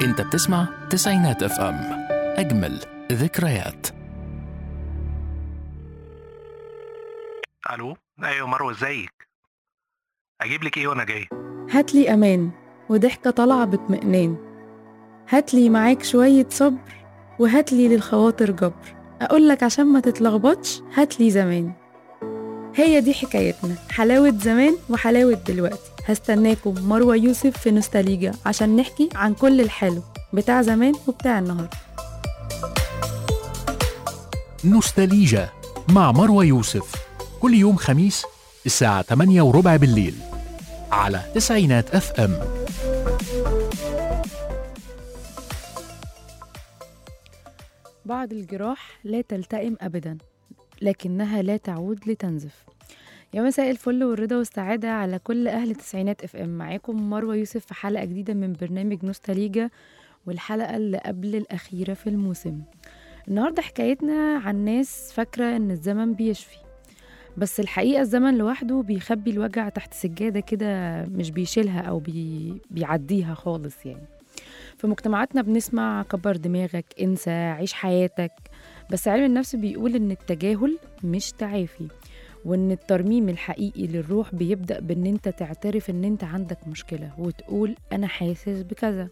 انت بتسمع تسعينات اف ام اجمل ذكريات الو ايوه مروه ازيك اجيب لك ايه وانا جاي هاتلي أمان وضحكة طالعة باطمئنان هاتلي معاك شوية صبر وهاتلي للخواطر جبر أقولك عشان ما تتلخبطش هاتلي زمان هي دي حكايتنا حلاوة زمان وحلاوة دلوقتي هستناكم مروة يوسف في نوستاليجا عشان نحكي عن كل الحلو بتاع زمان وبتاع النهاردة نوستاليجا مع مروة يوسف كل يوم خميس الساعة 8 وربع بالليل على تسعينات اف ام بعض الجراح لا تلتئم أبدا لكنها لا تعود لتنزف يا مساء الفل والرضا والسعادة على كل أهل تسعينات اف ام معاكم مروة يوسف في حلقة جديدة من برنامج نوستاليجا والحلقة اللي قبل الأخيرة في الموسم النهاردة حكايتنا عن ناس فاكرة إن الزمن بيشفي بس الحقيقة الزمن لوحده بيخبي الوجع تحت سجادة كده مش بيشيلها أو بي... بيعديها خالص يعني في مجتمعاتنا بنسمع كبر دماغك انسى عيش حياتك بس علم النفس بيقول إن التجاهل مش تعافي وإن الترميم الحقيقي للروح بيبدأ بإن أنت تعترف إن أنت عندك مشكلة وتقول أنا حاسس بكذا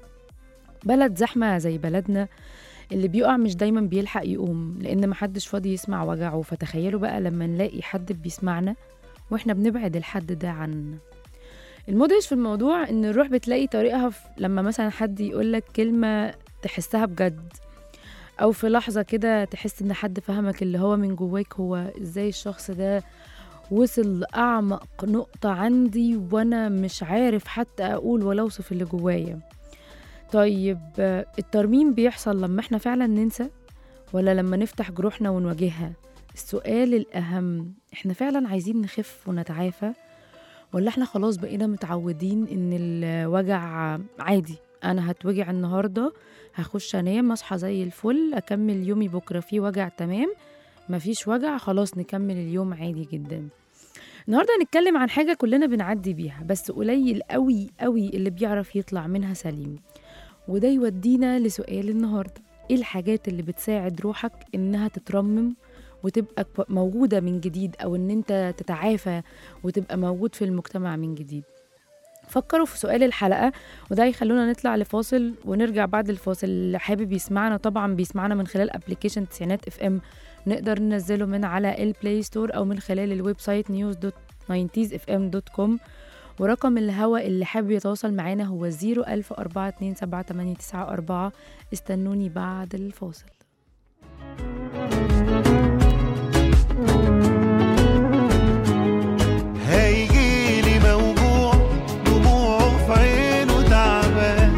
بلد زحمة زي بلدنا اللي بيقع مش دايما بيلحق يقوم لأن محدش فاضي يسمع وجعه فتخيلوا بقى لما نلاقي حد بيسمعنا واحنا بنبعد الحد ده عنا المدهش في الموضوع ان الروح بتلاقي طريقها في لما مثلا حد يقولك كلمة تحسها بجد او في لحظة كده تحس ان حد فهمك اللي هو من جواك هو ازاي الشخص ده وصل لأعمق نقطة عندي وأنا مش عارف حتى أقول ولا أوصف اللي جوايا طيب آه، الترميم بيحصل لما احنا فعلا ننسى ولا لما نفتح جروحنا ونواجهها السؤال الأهم احنا فعلا عايزين نخف ونتعافى ولا احنا خلاص بقينا متعودين ان الوجع عادي انا هتوجع النهارده هخش انام اصحى زي الفل اكمل يومي بكره في وجع تمام مفيش وجع خلاص نكمل اليوم عادي جدا النهارده هنتكلم عن حاجه كلنا بنعدي بيها بس قليل قوي قوي اللي بيعرف يطلع منها سليم وده يودينا لسؤال النهارده ايه الحاجات اللي بتساعد روحك انها تترمم وتبقى كو- موجوده من جديد او ان انت تتعافى وتبقى موجود في المجتمع من جديد فكروا في سؤال الحلقة وده يخلونا نطلع لفاصل ونرجع بعد الفاصل اللي حابب يسمعنا طبعا بيسمعنا من خلال ابلكيشن تسعينات اف ام نقدر ننزله من على البلاي ستور او من خلال الويب سايت نيوز دوت 90 اف ام دوت كوم ورقم الهوا اللي حابب يتواصل معانا هو 010427894 استنوني بعد الفاصل هيجيلي موجوع دموعه في عينه تعبان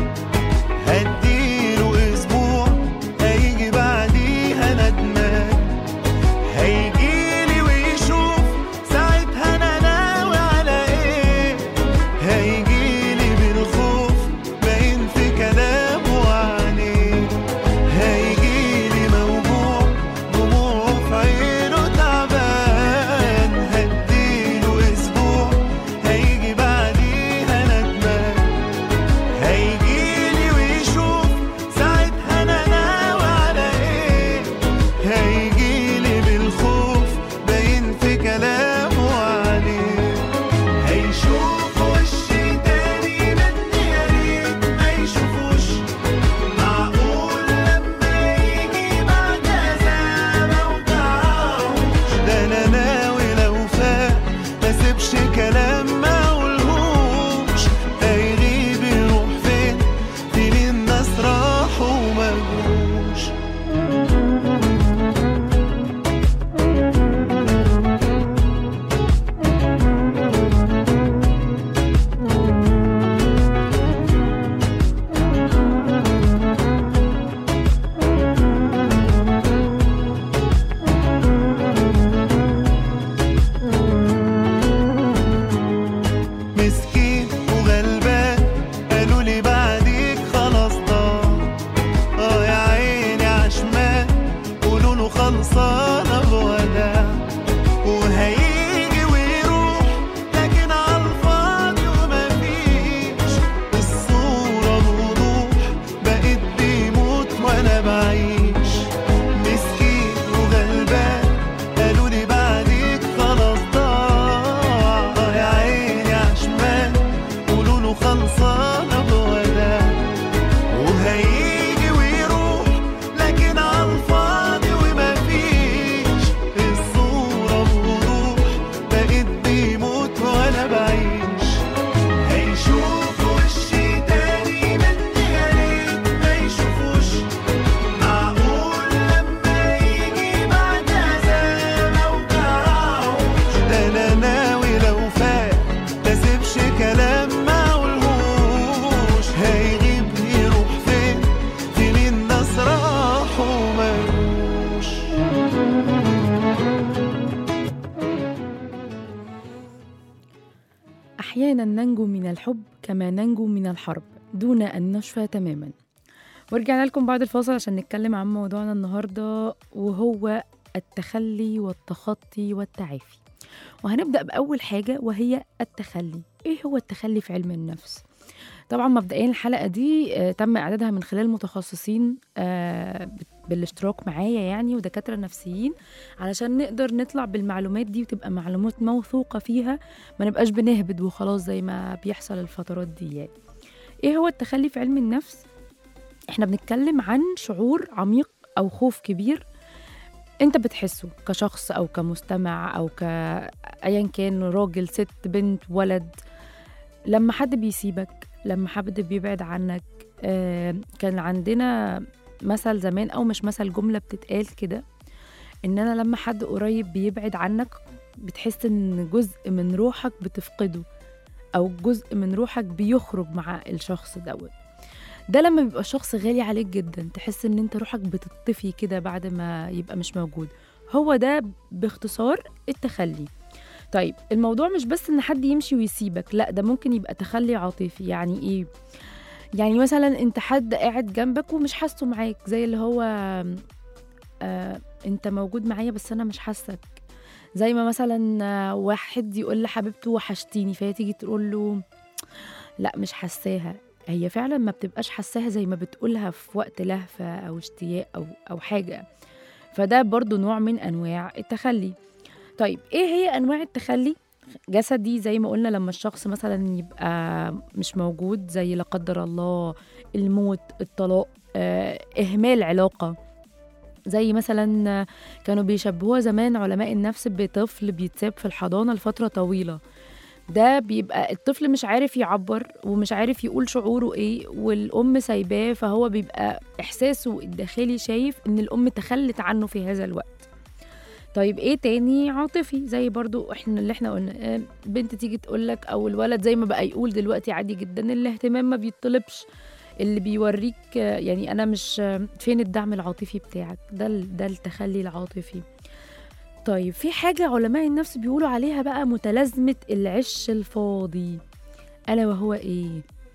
هديله اسبوع هيجي بعديها ندمان هيجيلي ويشوف ساعتها انا ناوي على ايه هيجيلي بالخوف باين في كلامه وعينيه هيجيلي موجوع دموعه في عينه تعبان هديله اسبوع هيجي بعديها ندمان هيجيلي ويشوف ساعتها انا ناوي على ايه هيجيلي بالخوف باين في كلامه عليه هيشوف وشي تاني مني يا ريت ما يشوفوش معقول لما يجي بعد عذاب اوجعهوش ده انا ناوي لو فات ما سيبش كلام ما اقولهوش هيغيب يروح فين فين الناس راحوا وما جوش أحيانا ننجو من الحب كما ننجو من الحرب دون أن نشفى تماما ورجعنا لكم بعد الفاصل عشان نتكلم عن موضوعنا النهاردة وهو التخلي والتخطي والتعافي وهنبدأ بأول حاجة وهي التخلي إيه هو التخلي في علم النفس؟ طبعا مبدئيا الحلقة دي آه، تم إعدادها من خلال متخصصين آه، بالاشتراك معايا يعني ودكاترة نفسيين علشان نقدر نطلع بالمعلومات دي وتبقى معلومات موثوقة فيها ما نبقاش بنهبد وخلاص زي ما بيحصل الفترات دي يعني ايه هو التخلي في علم النفس احنا بنتكلم عن شعور عميق او خوف كبير انت بتحسه كشخص او كمستمع او ك ايا كان راجل ست بنت ولد لما حد بيسيبك لما حد بيبعد عنك آه كان عندنا مثل زمان او مش مثل جمله بتتقال كده ان انا لما حد قريب بيبعد عنك بتحس ان جزء من روحك بتفقده او جزء من روحك بيخرج مع الشخص دوت ده لما بيبقى شخص غالي عليك جدا تحس ان انت روحك بتطفي كده بعد ما يبقى مش موجود هو ده باختصار التخلي طيب الموضوع مش بس ان حد يمشي ويسيبك لا ده ممكن يبقى تخلي عاطفي يعني ايه يعني مثلا انت حد قاعد جنبك ومش حاسه معاك زي اللي هو آه انت موجود معايا بس انا مش حاسك زي ما مثلا آه، واحد يقول لحبيبته وحشتيني فهي تيجي تقول له لا مش حاساها هي فعلا ما بتبقاش حاساها زي ما بتقولها في وقت لهفة أو اشتياق أو أو حاجة فده برضو نوع من أنواع التخلي طيب إيه هي أنواع التخلي؟ جسدي زي ما قلنا لما الشخص مثلا يبقى مش موجود زي لا قدر الله الموت الطلاق آه، إهمال علاقة زي مثلا آه، كانوا بيشبهوها زمان علماء النفس بطفل بيتساب في الحضانة لفترة طويلة ده بيبقى الطفل مش عارف يعبر ومش عارف يقول شعوره ايه والام سايباه فهو بيبقى احساسه الداخلي شايف ان الام تخلت عنه في هذا الوقت طيب ايه تاني عاطفي زي برضو احنا اللي احنا قلنا آه، بنت تيجي تقولك او الولد زي ما بقى يقول دلوقتي عادي جدا الاهتمام ما بيطلبش اللي بيوريك آه، يعني انا مش آه، فين الدعم العاطفي بتاعك ده ال- ده التخلي العاطفي طيب في حاجة علماء النفس بيقولوا عليها بقى متلازمة العش الفاضي ألا وهو إيه؟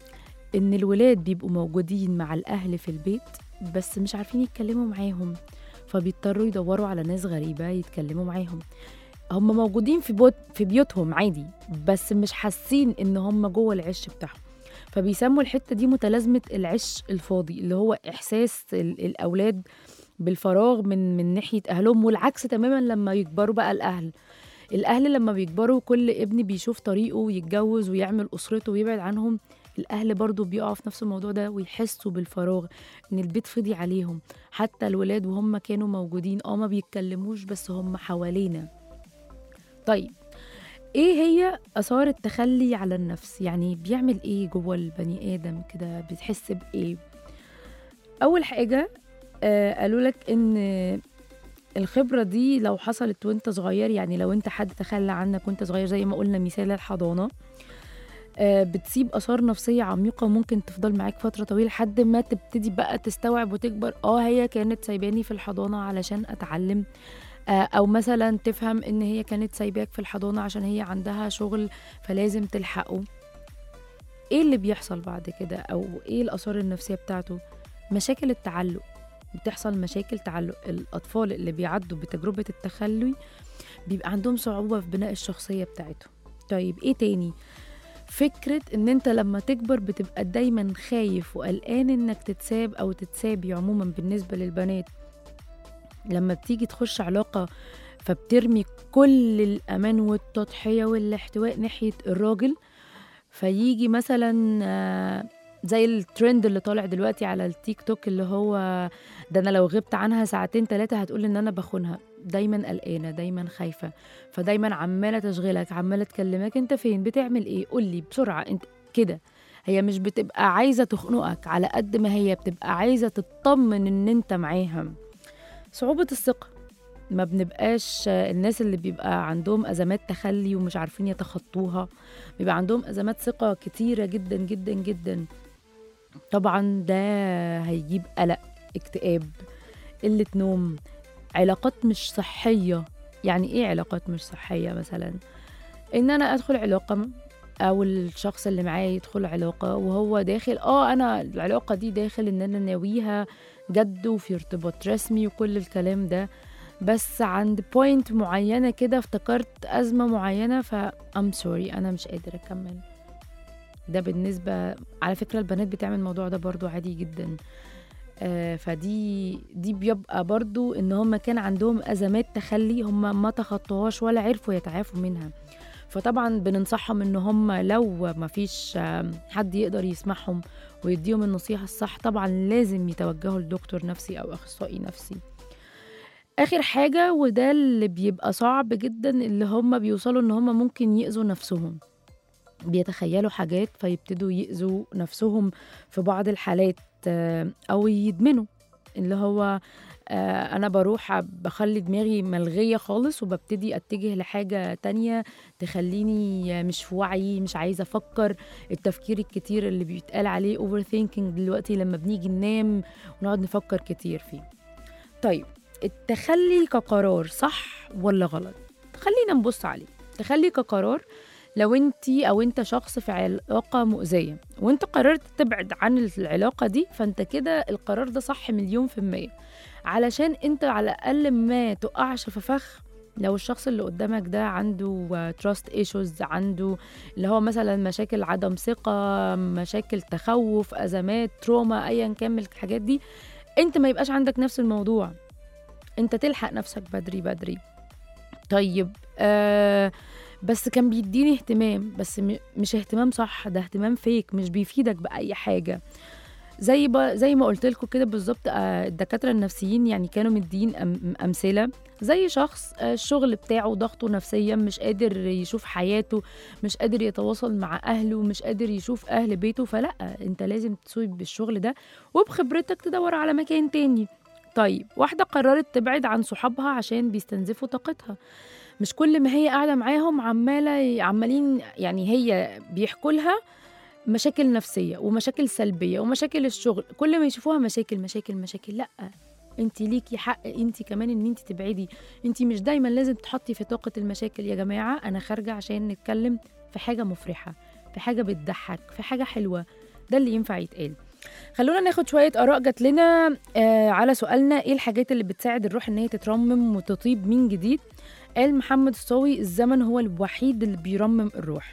إن الولاد بيبقوا موجودين مع الأهل في البيت بس مش عارفين يتكلموا معاهم فبيضطروا يدوروا على ناس غريبة يتكلموا معاهم هم موجودين في بيوت في بيوتهم عادي بس مش حاسين ان هم جوه العش بتاعهم فبيسموا الحته دي متلازمه العش الفاضي اللي هو احساس ال- الاولاد بالفراغ من من ناحيه اهلهم والعكس تماما لما يكبروا بقى الاهل الاهل لما بيكبروا كل ابن بيشوف طريقه ويتجوز ويعمل اسرته ويبعد عنهم الاهل برضو بيقعوا في نفس الموضوع ده ويحسوا بالفراغ ان البيت فضي عليهم حتى الولاد وهم كانوا موجودين اه ما بيتكلموش بس هم حوالينا طيب ايه هي اثار التخلي على النفس يعني بيعمل ايه جوه البني ادم كده بتحس بايه اول حاجه آه قالوا لك ان الخبره دي لو حصلت وانت صغير يعني لو انت حد تخلى عنك وانت صغير زي ما قلنا مثال الحضانه آه بتسيب اثار نفسيه عميقه ممكن تفضل معاك فتره طويله لحد ما تبتدي بقى تستوعب وتكبر اه هي كانت سايباني في الحضانه علشان اتعلم آه، او مثلا تفهم ان هي كانت سايباك في الحضانه عشان هي عندها شغل فلازم تلحقه ايه اللي بيحصل بعد كده او ايه الاثار النفسيه بتاعته مشاكل التعلق بتحصل مشاكل تعلق الاطفال اللي بيعدوا بتجربه التخلي بيبقى عندهم صعوبه في بناء الشخصيه بتاعتهم طيب ايه تاني فكرة ان انت لما تكبر بتبقى دايما خايف وقلقان انك تتساب او تتسابي عموما بالنسبة للبنات لما بتيجي تخش علاقة فبترمي كل الأمان والتضحية والاحتواء ناحية الراجل فيجي مثلا آه، زي الترند اللي طالع دلوقتي على التيك توك اللي هو ده انا لو غبت عنها ساعتين ثلاثة هتقول ان انا بخونها دايما قلقانة دايما خايفة فدايما عمالة تشغلك عمالة تكلمك انت فين بتعمل ايه قولي بسرعة انت كده هي مش بتبقى عايزة تخنقك على قد ما هي بتبقى عايزة تطمن ان انت معاها صعوبة الثقة ما بنبقاش الناس اللي بيبقى عندهم أزمات تخلي ومش عارفين يتخطوها بيبقى عندهم أزمات ثقة كتيرة جدا جدا جدا طبعا ده هيجيب قلق اكتئاب قلة نوم علاقات مش صحية يعني ايه علاقات مش صحية مثلا ان انا ادخل علاقة او الشخص اللي معاه يدخل علاقه وهو داخل اه انا العلاقه دي داخل ان انا ناويها جد وفي ارتباط رسمي وكل الكلام ده بس عند بوينت معينه كده افتكرت ازمه معينه ف ام سوري انا مش قادر اكمل ده بالنسبه على فكره البنات بتعمل الموضوع ده برضو عادي جدا آه فدي دي بيبقى برضو ان هم كان عندهم ازمات تخلي هم ما تخطوهاش ولا عرفوا يتعافوا منها فطبعا بننصحهم ان هم لو ما فيش آم، حد يقدر يسمعهم ويديهم النصيحة الصح طبعا لازم يتوجهوا لدكتور نفسي او اخصائي نفسي اخر حاجة وده اللي بيبقى صعب جدا اللي هم بيوصلوا ان هم ممكن يأذوا نفسهم بيتخيلوا حاجات فيبتدوا يأذوا نفسهم في بعض الحالات آه، او يدمنوا اللي هو آه، انا بروح بخلي دماغي ملغية خالص وببتدي اتجه لحاجة تانية تخليني مش في وعي مش عايزة افكر التفكير الكتير اللي بيتقال عليه اوفر ثينكينج دلوقتي لما بنيجي ننام ونقعد نفكر كتير فيه طيب التخلي كقرار صح ولا غلط خلينا نبص عليه التخلي كقرار لو انت او انت شخص في علاقة مؤذية وانت قررت تبعد عن العلاقة دي فانت كده القرار ده صح مليون في المية علشان انت على الاقل ما تقعش في فخ لو الشخص اللي قدامك ده عنده تراست ايشوز عنده اللي هو مثلا مشاكل عدم ثقة مشاكل تخوف ازمات تروما ايا كان من الحاجات دي انت ما يبقاش عندك نفس الموضوع انت تلحق نفسك بدري بدري طيب آه بس كان بيديني اهتمام بس م- مش اهتمام صح ده اهتمام فيك مش بيفيدك بأي حاجة زي ب... زي ما قلت لكم كده بالظبط آه، الدكاتره النفسيين يعني كانوا مدين أم... امثله زي شخص آه، الشغل بتاعه ضغطه نفسيا مش قادر يشوف حياته مش قادر يتواصل مع اهله مش قادر يشوف اهل بيته فلا انت لازم تسوي بالشغل ده وبخبرتك تدور على مكان تاني طيب واحده قررت تبعد عن صحابها عشان بيستنزفوا طاقتها مش كل ما هي قاعده معاهم عماله عمالين يعني هي بيحكوا لها مشاكل نفسيه ومشاكل سلبيه ومشاكل الشغل كل ما يشوفوها مشاكل مشاكل مشاكل لا انت ليكي حق انت كمان ان انت تبعدي انت مش دايما لازم تحطي في طاقه المشاكل يا جماعه انا خارجه عشان نتكلم في حاجه مفرحه في حاجه بتضحك في حاجه حلوه ده اللي ينفع يتقال خلونا ناخد شويه اراء جات لنا آه على سؤالنا ايه الحاجات اللي بتساعد الروح ان هي تترمم وتطيب من جديد قال محمد الصاوي الزمن هو الوحيد اللي بيرمم الروح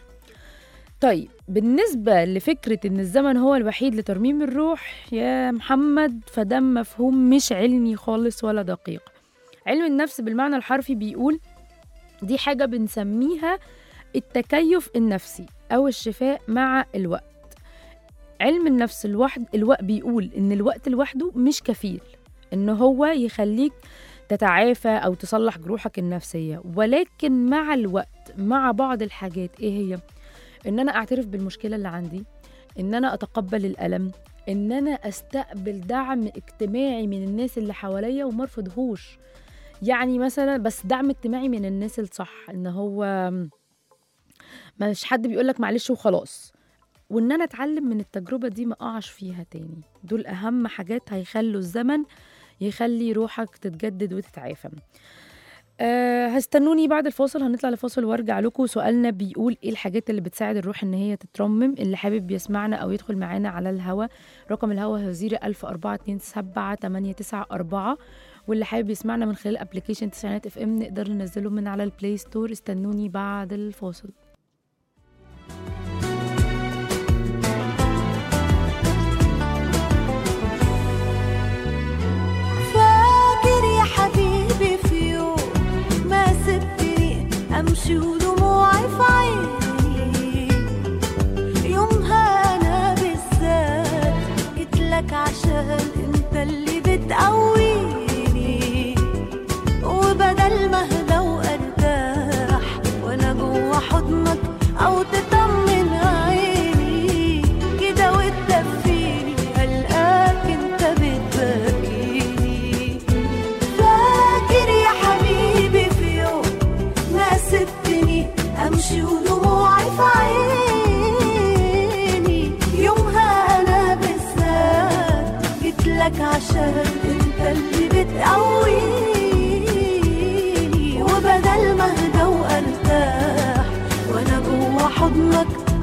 طيب بالنسبة لفكرة إن الزمن هو الوحيد لترميم الروح يا محمد فده مفهوم مش علمي خالص ولا دقيق علم النفس بالمعنى الحرفي بيقول دي حاجة بنسميها التكيف النفسي أو الشفاء مع الوقت علم النفس الوحد الوقت بيقول إن الوقت لوحده مش كفيل إن هو يخليك تتعافى أو تصلح جروحك النفسية ولكن مع الوقت مع بعض الحاجات إيه هي؟ ان انا اعترف بالمشكله اللي عندي ان انا اتقبل الالم ان انا استقبل دعم اجتماعي من الناس اللي حواليا وما ارفضهوش يعني مثلا بس دعم اجتماعي من الناس الصح ان هو مش حد بيقول لك معلش وخلاص وان انا اتعلم من التجربه دي ما اقعش فيها تاني دول اهم حاجات هيخلوا الزمن يخلي روحك تتجدد وتتعافى أه هستنوني بعد الفاصل هنطلع لفاصل وارجع لكم سؤالنا بيقول ايه الحاجات اللي بتساعد الروح ان هي تترمم اللي حابب يسمعنا او يدخل معانا على الهوا رقم الهوا هو 01427 واللي حابب يسمعنا من خلال ابلكيشن تسعينات اف ام نقدر ننزله من على البلاي ستور استنوني بعد الفاصل فاكر يا حبيبي في يوم ما سبتني امشي ودموعي في عيني يومها انا بالذات جيتلك عشان انت اللي بتقويني وبدل ما اهدى وارتاح وانا جوا حضن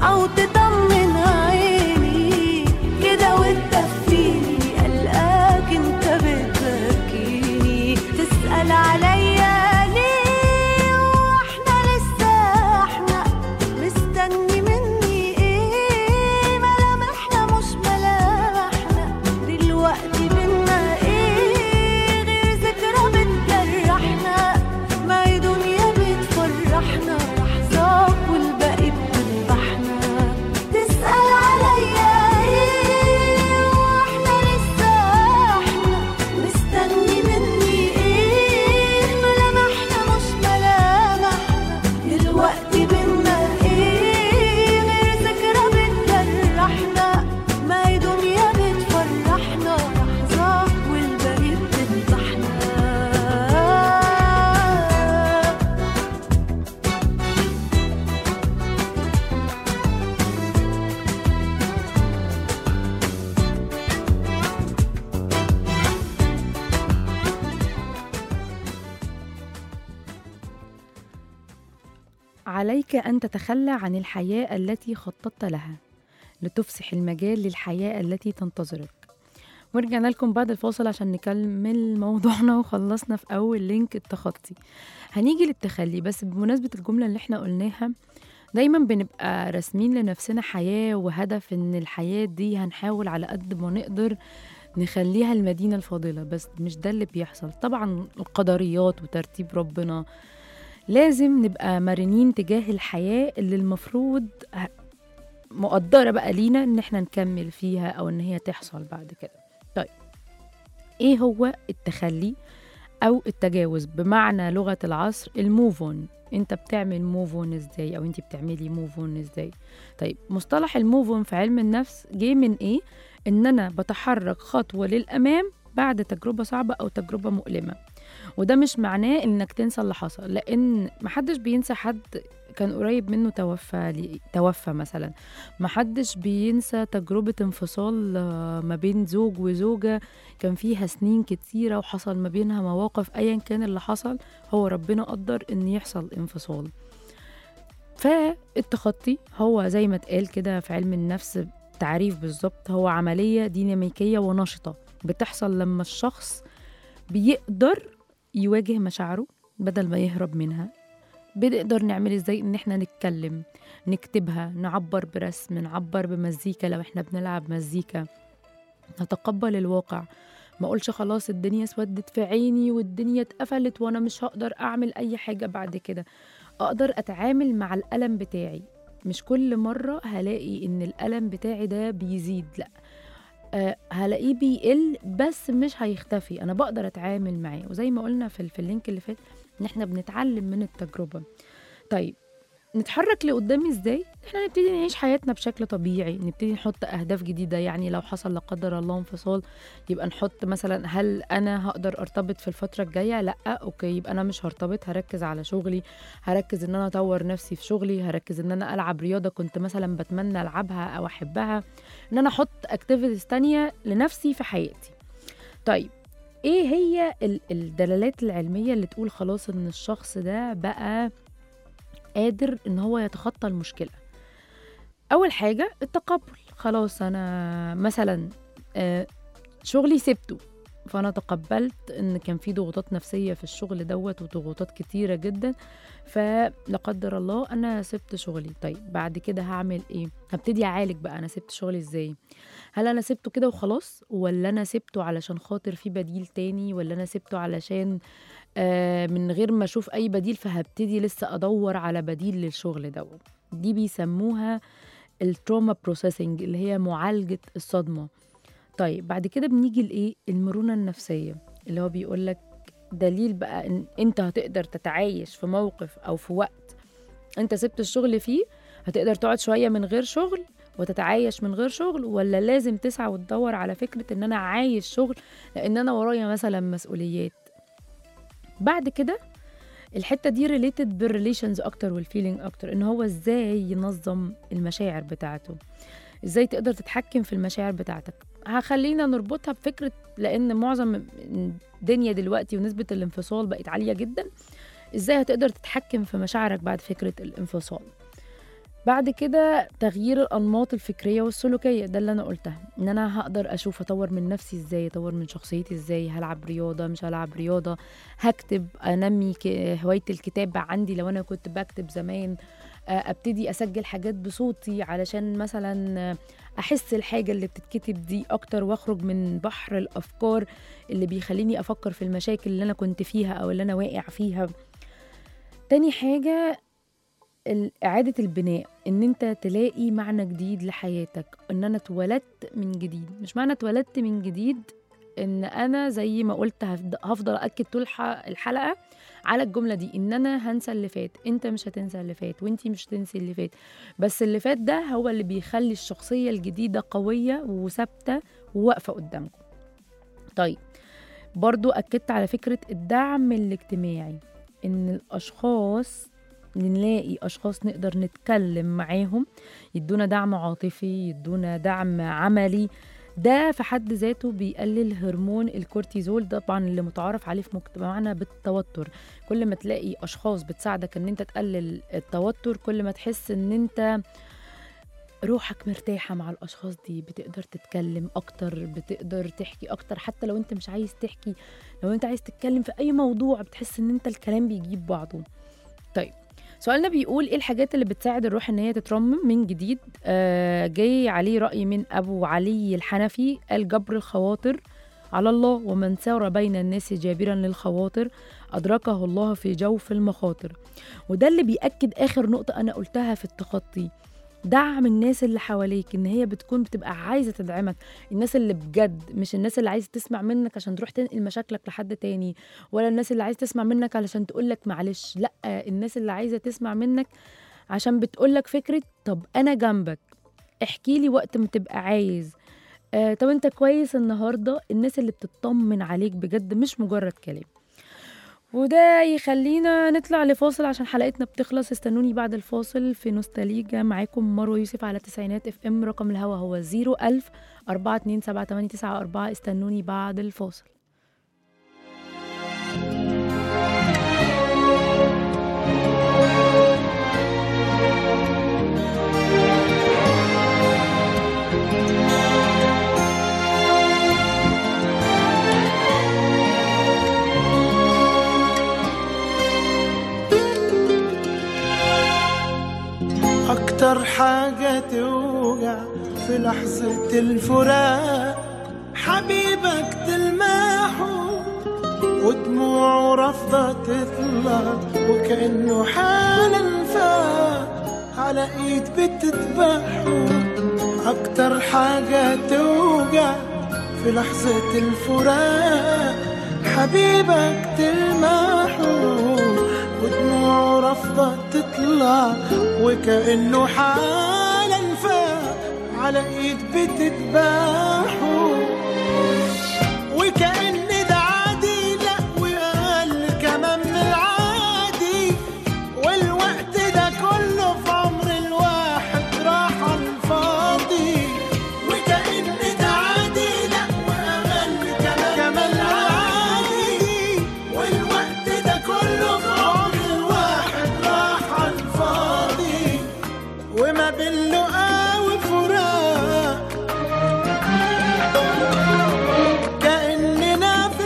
أو تطمن عيني كده وتدفيني قلقاك انت بتبكيني تسأل عليا ليه واحنا لسه احنا مستني مني ايه ملامحنا مش ملامحنا دلوقتي بينا ايه غير ذكرى بتجرحنا ما هي دنيا بتفرحنا لحظات والباقي بتذبحنا تسأل عليا ايه واحنا لسه احنا مستني مني ايه ملامحنا مش ملامحنا دلوقتي بينا ايه غير ذكرى بتجرحنا ما هي دنيا بتفرحنا لحظات والباقي بتذبحنا عليك أن تتخلى عن الحياة التي خططت لها لتفسح المجال للحياة التي تنتظرك ورجعنا لكم بعد الفاصل عشان نكمل موضوعنا وخلصنا في أول لينك التخطي هنيجي للتخلي بس بمناسبة الجملة اللي احنا قلناها دايما بنبقى راسمين لنفسنا حياة وهدف ان الحياة دي هنحاول على قد ما نقدر نخليها المدينة الفاضلة بس مش ده اللي بيحصل طبعا القدريات وترتيب ربنا لازم نبقى مرنين تجاه الحياة اللي المفروض ه- مقدرة بقى لينا ان احنا نكمل فيها او ان هي تحصل بعد كده طيب ايه هو التخلي او التجاوز بمعنى لغة العصر الموفون انت بتعمل موفون ازاي او انت بتعملي موفون ازاي طيب مصطلح الموفون في علم النفس جه من ايه ان انا بتحرك خطوة للامام بعد تجربة صعبة او تجربة مؤلمة وده مش معناه انك تنسى اللي حصل لان محدش بينسى حد كان قريب منه توفى لي- توفى مثلا محدش بينسى تجربة انفصال آه، ما بين زوج وزوجة كان فيها سنين كتيرة وحصل ما بينها مواقف أيا كان اللي حصل هو ربنا قدر إن يحصل انفصال فالتخطي هو زي ما اتقال كده في علم النفس تعريف بالظبط هو عملية ديناميكية ونشطة بتحصل لما الشخص بيقدر يواجه مشاعره بدل ما يهرب منها بنقدر نعمل ازاي ان احنا نتكلم نكتبها نعبر برسم نعبر بمزيكا لو احنا بنلعب مزيكا نتقبل الواقع ما اقولش خلاص الدنيا اسودت في عيني والدنيا اتقفلت وانا مش هقدر اعمل اي حاجة بعد كده اقدر اتعامل مع الالم بتاعي مش كل مرة هلاقي ان الالم بتاعي ده بيزيد لا أه هلاقيه بيقل بس مش هيختفي انا بقدر اتعامل معاه وزي ما قلنا في, في اللينك اللي فات ان احنا بنتعلم من التجربه طيب نتحرك لقدام ازاي احنا نبتدي نعيش حياتنا بشكل طبيعي نبتدي نحط اهداف جديده يعني لو حصل لا قدر الله انفصال يبقى نحط مثلا هل انا هقدر ارتبط في الفتره الجايه لا اوكي يبقى انا مش هرتبط هركز على شغلي هركز ان انا اطور نفسي في شغلي هركز ان انا العب رياضه كنت مثلا بتمنى العبها او احبها ان انا احط اكتيفيتيز تانية لنفسي في حياتي طيب ايه هي ال- الدلالات العلميه اللي تقول خلاص ان الشخص ده بقى قادر ان هو يتخطى المشكله اول حاجه التقبل خلاص انا مثلا آه، شغلي سبته فانا تقبلت ان كان في ضغوطات نفسيه في الشغل دوت وضغوطات كتيره جدا فلا قدر الله انا سبت شغلي طيب بعد كده هعمل ايه هبتدي اعالج بقى انا سبت شغلي ازاي هل انا سبته كده وخلاص ولا انا سبته علشان خاطر في بديل تاني ولا انا سبته علشان آه من غير ما اشوف اي بديل فهبتدي لسه ادور على بديل للشغل دوت دي بيسموها التروما بروسيسنج اللي هي معالجه الصدمه طيب بعد كده بنيجي لايه المرونه النفسيه اللي هو بيقول لك دليل بقى ان انت هتقدر تتعايش في موقف او في وقت انت سبت الشغل فيه هتقدر تقعد شويه من غير شغل وتتعايش من غير شغل ولا لازم تسعى وتدور على فكره ان انا عايش شغل لان انا ورايا مثلا مسؤوليات بعد كده الحته دي ريليتد بالريليشنز اكتر والفيلينج اكتر ان هو ازاي ينظم المشاعر بتاعته ازاي تقدر تتحكم في المشاعر بتاعتك هخلينا نربطها بفكره لان معظم الدنيا دلوقتي ونسبه الانفصال بقت عاليه جدا ازاي هتقدر تتحكم في مشاعرك بعد فكره الانفصال بعد كده تغيير الانماط الفكريه والسلوكيه ده اللي انا قلتها ان انا هقدر اشوف اطور من نفسي ازاي اطور من شخصيتي ازاي هلعب رياضه مش هلعب رياضه هكتب انمي ك- هوايه الكتابه عندي لو انا كنت بكتب زمان آه، ابتدي اسجل حاجات بصوتي علشان مثلا آه، احس الحاجه اللي بتتكتب دي اكتر واخرج من بحر الافكار اللي بيخليني افكر في المشاكل اللي انا كنت فيها او اللي انا واقع فيها تاني حاجه ال- إعادة البناء إن أنت تلاقي معنى جديد لحياتك إن أنا اتولدت من جديد مش معنى اتولدت من جديد إن أنا زي ما قلت هفض- هفضل أكد طول ح- الحلقة على الجملة دي إن أنا هنسى اللي فات أنت مش هتنسى اللي فات وأنتي مش هتنسي اللي فات بس اللي فات ده هو اللي بيخلي الشخصية الجديدة قوية وثابتة وواقفة قدامكم طيب برضو أكدت على فكرة الدعم الاجتماعي إن الأشخاص نلاقي أشخاص نقدر نتكلم معاهم يدونا دعم عاطفي يدونا دعم عملي ده في حد ذاته بيقلل هرمون الكورتيزول ده طبعا اللي متعارف عليه في مجتمعنا بالتوتر كل ما تلاقي اشخاص بتساعدك ان انت تقلل التوتر كل ما تحس ان انت روحك مرتاحة مع الأشخاص دي بتقدر تتكلم أكتر بتقدر تحكي أكتر حتى لو أنت مش عايز تحكي لو أنت عايز تتكلم في أي موضوع بتحس إن أنت الكلام بيجيب بعضه طيب سؤالنا بيقول ايه الحاجات اللي بتساعد الروح ان هي تترمم من جديد آه جاي عليه رأي من ابو علي الحنفي قال جبر الخواطر على الله ومن سار بين الناس جابرا للخواطر أدركه الله في جوف المخاطر وده اللي بيأكد آخر نقطة أنا قلتها في التخطي دعم الناس اللي حواليك ان هي بتكون بتبقى عايزه تدعمك الناس اللي بجد مش الناس اللي عايزه تسمع منك عشان تروح تنقل مشاكلك لحد تاني ولا الناس اللي عايزه تسمع منك علشان تقولك معلش لا الناس اللي عايزه تسمع منك عشان بتقولك فكره طب انا جنبك احكي لي وقت ما تبقى عايز آه طب انت كويس النهارده الناس اللي بتطمن عليك بجد مش مجرد كلام وده يخلينا نطلع لفاصل عشان حلقتنا بتخلص استنوني بعد الفاصل في نوستاليجا معاكم مروه يوسف على تسعينات اف ام رقم الهوا هو 01000 427 استنوني بعد الفاصل أكتر حاجة توجع في لحظة الفراق حبيبك تلمحه ودموعه رافضة تطلع وكأنه حالا فاق على ايد بتذبحه أكتر حاجة توجع في لحظة الفراق حبيبك تلمحه ودموعه رافضة تطلع وكأنه حالا فاق على ايد بتذبحه وكأن ده عادي لا وقال كمان من العادي والوقت ده كله في عمر الواحد راح على الفاضي وكأن ده عادي لا وقال كمان كمان العادي والوقت ده كله في عمر الواحد راح على الفاضي وما بين لقا وفراق كأننا في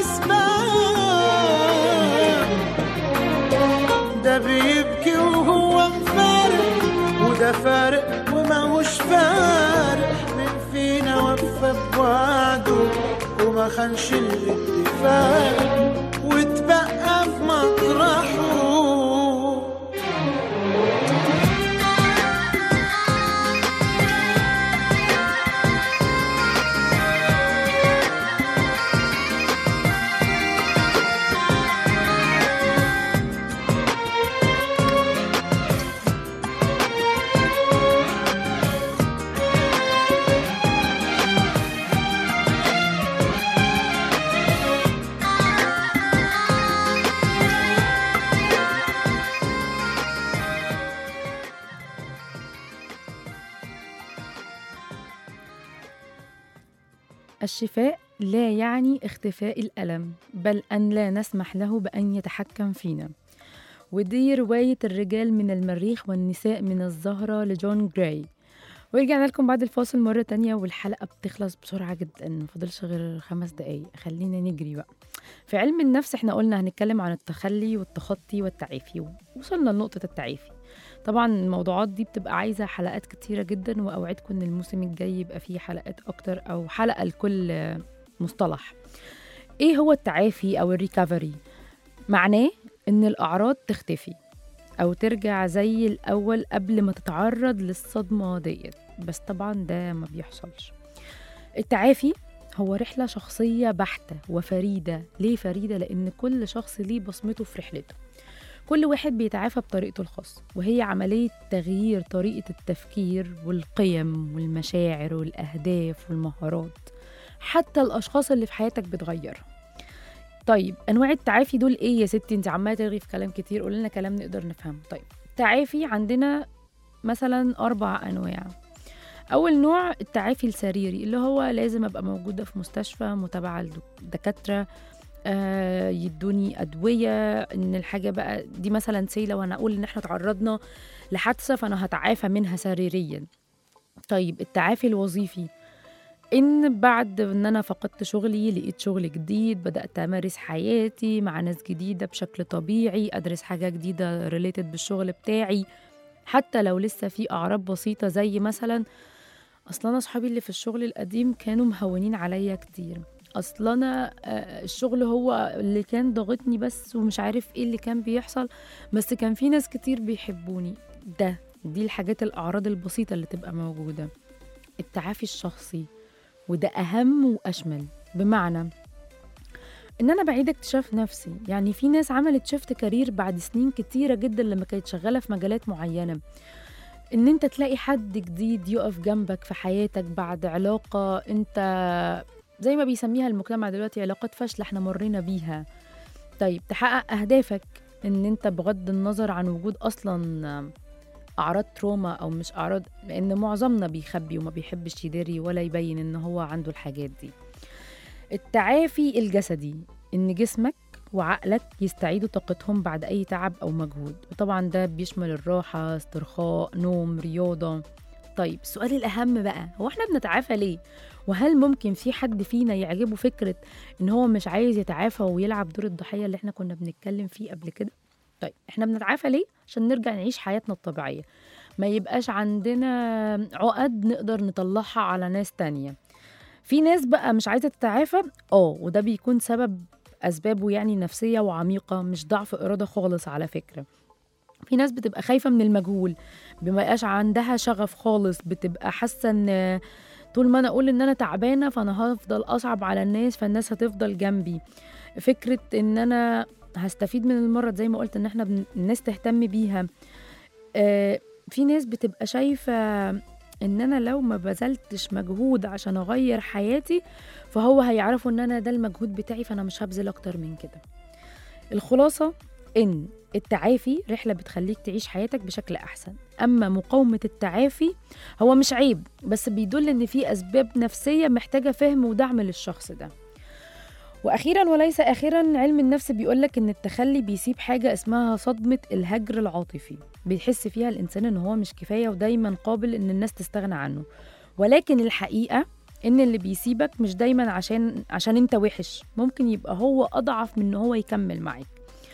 سباق ده بيبكي وهو فارق وده فارق وماهوش فارق من فينا وفى بوعده وما خانش الاتفاق واتبقى في مطرحه الشفاء لا يعني اختفاء الألم بل أن لا نسمح له بأن يتحكم فينا ودي رواية الرجال من المريخ والنساء من الزهرة لجون جراي ورجعنا لكم بعد الفاصل مرة تانية والحلقة بتخلص بسرعة جدا مفضلش غير خمس دقايق خلينا نجري بقى في علم النفس احنا قلنا هنتكلم عن التخلي والتخطي والتعافي وصلنا لنقطة التعافي طبعا الموضوعات دي بتبقى عايزة حلقات كتيرة جدا وأوعدكم إن الموسم الجاي يبقى فيه حلقات أكتر أو حلقة لكل مصطلح إيه هو التعافي أو الريكفري؟ معناه إن الأعراض تختفي أو ترجع زي الأول قبل ما تتعرض للصدمة ديت بس طبعا ده ما بيحصلش التعافي هو رحلة شخصية بحتة وفريدة ليه فريدة؟ لأن كل شخص ليه بصمته في رحلته كل واحد بيتعافى بطريقته الخاصة وهي عملية تغيير طريقة التفكير والقيم والمشاعر والأهداف والمهارات حتى الأشخاص اللي في حياتك بتغيرها طيب أنواع التعافي دول إيه يا ستي أنت عمالة ترغي في كلام كتير قولي لنا كلام نقدر نفهمه طيب التعافي عندنا مثلا أربع أنواع أول نوع التعافي السريري اللي هو لازم أبقى موجودة في مستشفى متابعة الدكاترة آه يدوني أدوية إن الحاجة بقى دي مثلا سي لو أنا أقول إن إحنا تعرضنا لحادثة فأنا هتعافى منها سريريا طيب التعافي الوظيفي إن بعد إن أنا فقدت شغلي لقيت شغل جديد بدأت أمارس حياتي مع ناس جديدة بشكل طبيعي أدرس حاجة جديدة ريليتد بالشغل بتاعي حتى لو لسه في أعراض بسيطة زي مثلا أصلا أنا أصحابي اللي في الشغل القديم كانوا مهونين عليا كتير أصلا أنا آه، الشغل هو اللي كان ضاغطني بس ومش عارف إيه اللي كان بيحصل بس كان في ناس كتير بيحبوني ده دي الحاجات الأعراض البسيطة اللي تبقى موجودة التعافي الشخصي وده أهم وأشمل بمعنى إن أنا بعيد اكتشاف نفسي يعني في ناس عملت شفت كارير بعد سنين كتيرة جدا لما كانت شغالة في مجالات معينة إن أنت تلاقي حد جديد يقف جنبك في حياتك بعد علاقة أنت زي ما بيسميها المجتمع دلوقتي علاقات فاشلة احنا مرينا بيها طيب تحقق أهدافك إن أنت بغض النظر عن وجود أصلا أعراض تروما أو مش أعراض لأن معظمنا بيخبي وما بيحبش يداري ولا يبين إن هو عنده الحاجات دي التعافي الجسدي إن جسمك وعقلك يستعيدوا طاقتهم بعد أي تعب أو مجهود وطبعا ده بيشمل الراحة استرخاء نوم رياضة طيب السؤال الأهم بقى هو احنا بنتعافى ليه؟ وهل ممكن في حد فينا يعجبه فكرة إن هو مش عايز يتعافى ويلعب دور الضحية اللي احنا كنا بنتكلم فيه قبل كده؟ طيب احنا بنتعافى ليه؟ عشان نرجع نعيش حياتنا الطبيعية ما يبقاش عندنا عقد نقدر نطلعها على ناس تانية في ناس بقى مش عايزة تتعافى اه وده بيكون سبب أسبابه يعني نفسية وعميقة مش ضعف إرادة خالص على فكرة في ناس بتبقى خايفة من المجهول ما يبقاش عندها شغف خالص بتبقى حاسة ان طول ما انا اقول ان انا تعبانة فانا هفضل اصعب على الناس فالناس هتفضل جنبي فكرة ان انا هستفيد من المرض زي ما قلت ان احنا بن... الناس تهتم بيها آه في ناس بتبقى شايفة ان انا لو ما بذلتش مجهود عشان اغير حياتي فهو هيعرفوا ان انا ده المجهود بتاعي فانا مش هبذل اكتر من كده الخلاصة ان التعافي رحلة بتخليك تعيش حياتك بشكل أحسن أما مقاومة التعافي هو مش عيب بس بيدل إن في أسباب نفسية محتاجة فهم ودعم للشخص ده وأخيرا وليس آخرا علم النفس بيقولك إن التخلي بيسيب حاجة اسمها صدمة الهجر العاطفي بيحس فيها الإنسان إن هو مش كفاية ودايما قابل إن الناس تستغنى عنه ولكن الحقيقة إن اللي بيسيبك مش دايما عشان عشان أنت وحش ممكن يبقى هو أضعف من إن هو يكمل معاك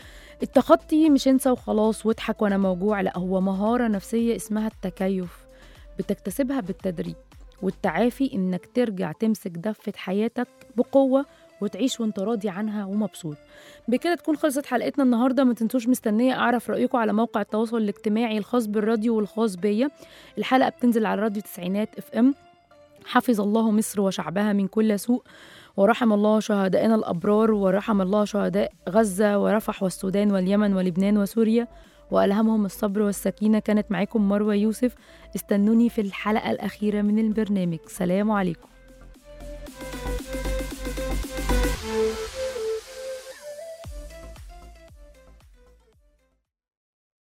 التخطي مش انسى وخلاص واضحك وانا موجوع لا هو مهارة نفسية اسمها التكيف بتكتسبها بالتدريب والتعافي انك ترجع تمسك دفة حياتك بقوة وتعيش وانت راضي عنها ومبسوط بكده تكون خلصت حلقتنا النهارده ما تنسوش مستنيه اعرف رايكم على موقع التواصل الاجتماعي الخاص بالراديو والخاص بيا الحلقه بتنزل على راديو تسعينات اف ام حفظ الله مصر وشعبها من كل سوء ورحم الله شهدائنا الأبرار ورحم الله شهداء غزة ورفح والسودان واليمن ولبنان وسوريا وألهمهم الصبر والسكينة كانت معاكم مروة يوسف استنوني في الحلقة الأخيرة من البرنامج سلام عليكم